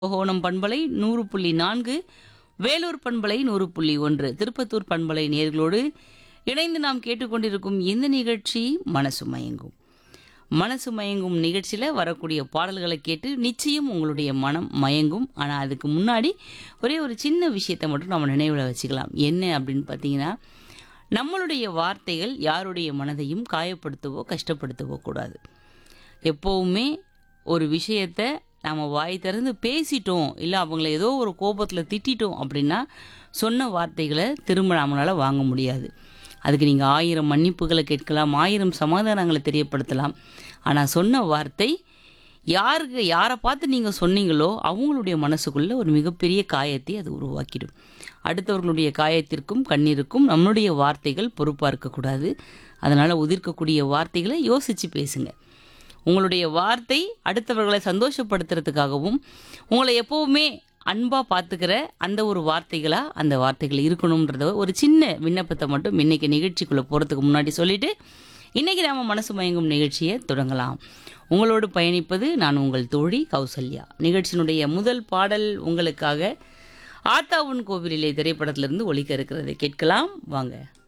ஓணம் பண்பலை நூறு புள்ளி நான்கு வேலூர் பண்பலை நூறு புள்ளி ஒன்று திருப்பத்தூர் பண்பலை நேர்களோடு இணைந்து நாம் கேட்டுக்கொண்டிருக்கும் இந்த நிகழ்ச்சி மனசு மயங்கும் மனசு மயங்கும் நிகழ்ச்சியில் வரக்கூடிய பாடல்களை கேட்டு நிச்சயம் உங்களுடைய மனம் மயங்கும் ஆனால் அதுக்கு முன்னாடி ஒரே ஒரு சின்ன விஷயத்தை மட்டும் நம்ம நினைவில் வச்சுக்கலாம் என்ன அப்படின்னு பார்த்தீங்கன்னா நம்மளுடைய வார்த்தைகள் யாருடைய மனதையும் காயப்படுத்தவோ கஷ்டப்படுத்தவோ கூடாது எப்போவுமே ஒரு விஷயத்தை நம்ம வாய் திறந்து பேசிட்டோம் இல்லை அவங்கள ஏதோ ஒரு கோபத்தில் திட்டிட்டோம் அப்படின்னா சொன்ன வார்த்தைகளை திரும்ப நம்மளால் வாங்க முடியாது அதுக்கு நீங்கள் ஆயிரம் மன்னிப்புகளை கேட்கலாம் ஆயிரம் சமாதானங்களை தெரியப்படுத்தலாம் ஆனால் சொன்ன வார்த்தை யாருக்கு யாரை பார்த்து நீங்கள் சொன்னீங்களோ அவங்களுடைய மனசுக்குள்ள ஒரு மிகப்பெரிய காயத்தை அது உருவாக்கிடும் அடுத்தவர்களுடைய காயத்திற்கும் கண்ணீருக்கும் நம்மளுடைய வார்த்தைகள் பொறுப்பாக இருக்கக்கூடாது அதனால் உதிர்க்கக்கூடிய வார்த்தைகளை யோசித்து பேசுங்க உங்களுடைய வார்த்தை அடுத்தவர்களை சந்தோஷப்படுத்துறதுக்காகவும் உங்களை எப்போவுமே அன்பாக பார்த்துக்கிற அந்த ஒரு வார்த்தைகளாக அந்த வார்த்தைகள் இருக்கணுன்றத ஒரு சின்ன விண்ணப்பத்தை மட்டும் இன்னைக்கு நிகழ்ச்சிக்குள்ளே போகிறதுக்கு முன்னாடி சொல்லிட்டு இன்னைக்கு நாம மனசு மயங்கும் நிகழ்ச்சியை தொடங்கலாம் உங்களோடு பயணிப்பது நான் உங்கள் தோழி கௌசல்யா நிகழ்ச்சியினுடைய முதல் பாடல் உங்களுக்காக ஆத்தாவுன் கோவிலிலே திரைப்படத்திலிருந்து ஒலிக்க இருக்கிறதை கேட்கலாம் வாங்க